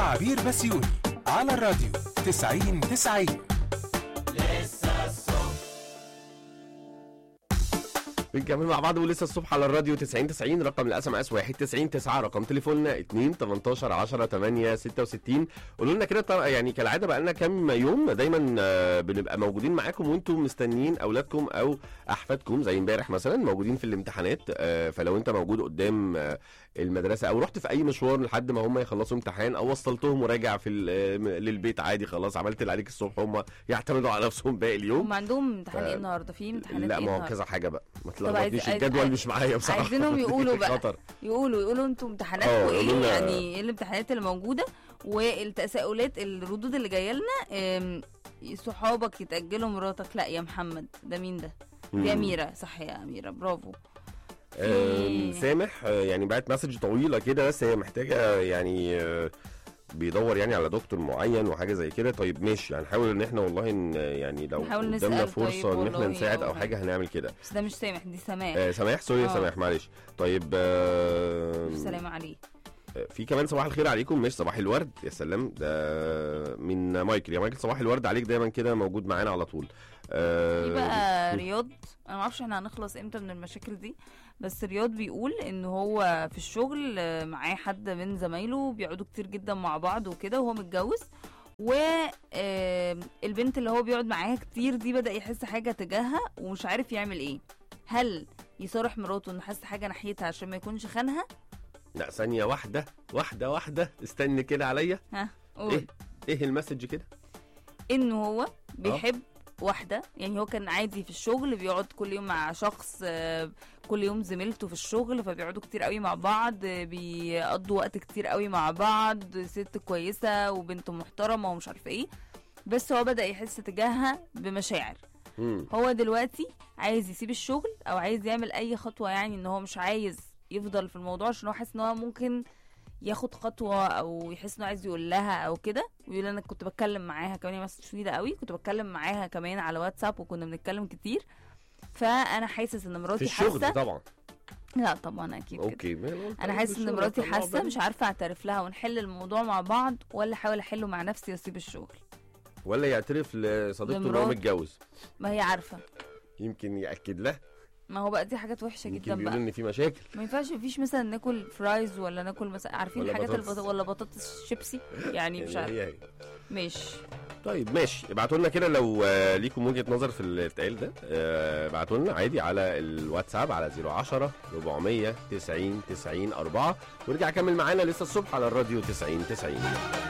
عبير بسيوني على الراديو 90 90 بنكمل مع بعض ولسه الصبح على الراديو 90 90 رقم الاس ام اس 1 90 9 رقم تليفوننا 2 18 10 8 66 قولوا لنا كده طبعا يعني كالعاده بقى لنا كام يوم دايما آه، بنبقى موجودين معاكم وانتم مستنيين اولادكم او احفادكم زي امبارح مثلا موجودين في الامتحانات آه، فلو انت موجود قدام آه، المدرسه او رحت في اي مشوار لحد ما هم يخلصوا امتحان او وصلتهم وراجع في ال- آه، للبيت عادي خلاص عملت اللي عليك الصبح هم يعتمدوا على نفسهم باقي اليوم هم عندهم امتحان ف- ايه النهارده في امتحانات لا ايه ما هو النهاردة؟ كذا حاجه بقى ما طب عايز- تلخبطنيش عايز- الجدول مش معايا بصراحه عايزينهم يقولوا بقى. خطر يقولوا يقولوا انتوا اه، امتحاناتكم يقولوا ايه لنا- يعني ايه الامتحانات اللي موجوده والتساؤلات الردود اللي جايه لنا ام، صحابك يتاجلوا مراتك لا يا محمد ده مين ده دي مم. اميره صح يا اميره برافو آم، في- سامح آه، يعني بعت مسج طويله كده بس هي محتاجه يعني آه، بيدور يعني على دكتور معين وحاجه زي كده طيب ماشي هنحاول ان احنا والله ان يعني لو نحاول قدامنا نسأل طيب فرصه ان احنا والله نساعد او أو حاجه هنعمل كده بس ده مش سامح دي سماح آه سماح سوري يا اه. سماح معلش طيب آه سلام عليه في كمان صباح الخير عليكم مش صباح الورد يا سلام ده من مايكل يا مايكل صباح الورد عليك دايما كده موجود معانا على طول آه في بقى رياض انا ما اعرفش احنا هنخلص امتى من المشاكل دي بس رياض بيقول ان هو في الشغل آه، معاه حد من زمايله بيقعدوا كتير جدا مع بعض وكده وهو متجوز والبنت اللي هو بيقعد معاها كتير دي بدأ يحس حاجة تجاهها ومش عارف يعمل ايه هل يصارح مراته انه حاسس حاجة ناحيتها عشان ما يكونش خانها لا ثانيه واحده واحده واحده استني كده عليا ها قول ايه ايه المسج كده انه هو بيحب واحده يعني هو كان عادي في الشغل بيقعد كل يوم مع شخص آه، كل يوم زميلته في الشغل فبيقعدوا كتير قوي مع بعض آه، بيقضوا وقت كتير قوي مع بعض ست كويسه وبنت محترمه ومش عارفه ايه بس هو بدا يحس تجاهها بمشاعر مم. هو دلوقتي عايز يسيب الشغل او عايز يعمل اي خطوه يعني ان هو مش عايز يفضل في الموضوع عشان هو حاسس ان هو ممكن ياخد خطوه او يحس انه عايز يقول لها او كده ويقول انا كنت بتكلم معاها كمان هي مسج طويله قوي كنت بتكلم معاها كمان على واتساب وكنا بنتكلم كتير فانا حاسس ان في مراتي الشغل حاسه طبعا لا طبعا اكيد كده اوكي ما أنا قلت انا في حاسس ان الشغل مراتي طلع حاسه بالي. مش عارفه اعترف لها ونحل الموضوع مع بعض ولا احاول احله مع نفسي واسيب الشغل ولا يعترف لصديقته ان هو لمراته. متجوز ما هي عارفه يمكن ياكد لها ما هو بقى دي حاجات وحشه يمكن جدا بيقول بقى ان في مشاكل ما ينفعش مفيش مثلا ناكل فرايز ولا ناكل مثلا عارفين ولا الحاجات بطاطس. البط... ولا بطاطس شيبسي يعني مش يعني عارف هي هي. ماشي طيب ماشي ابعتوا لنا كده لو آه، ليكم وجهه نظر في التقال ده آه، ابعتوا لنا عادي على الواتساب على 010 490 90 4 ورجع كمل معانا لسه الصبح على الراديو 90 90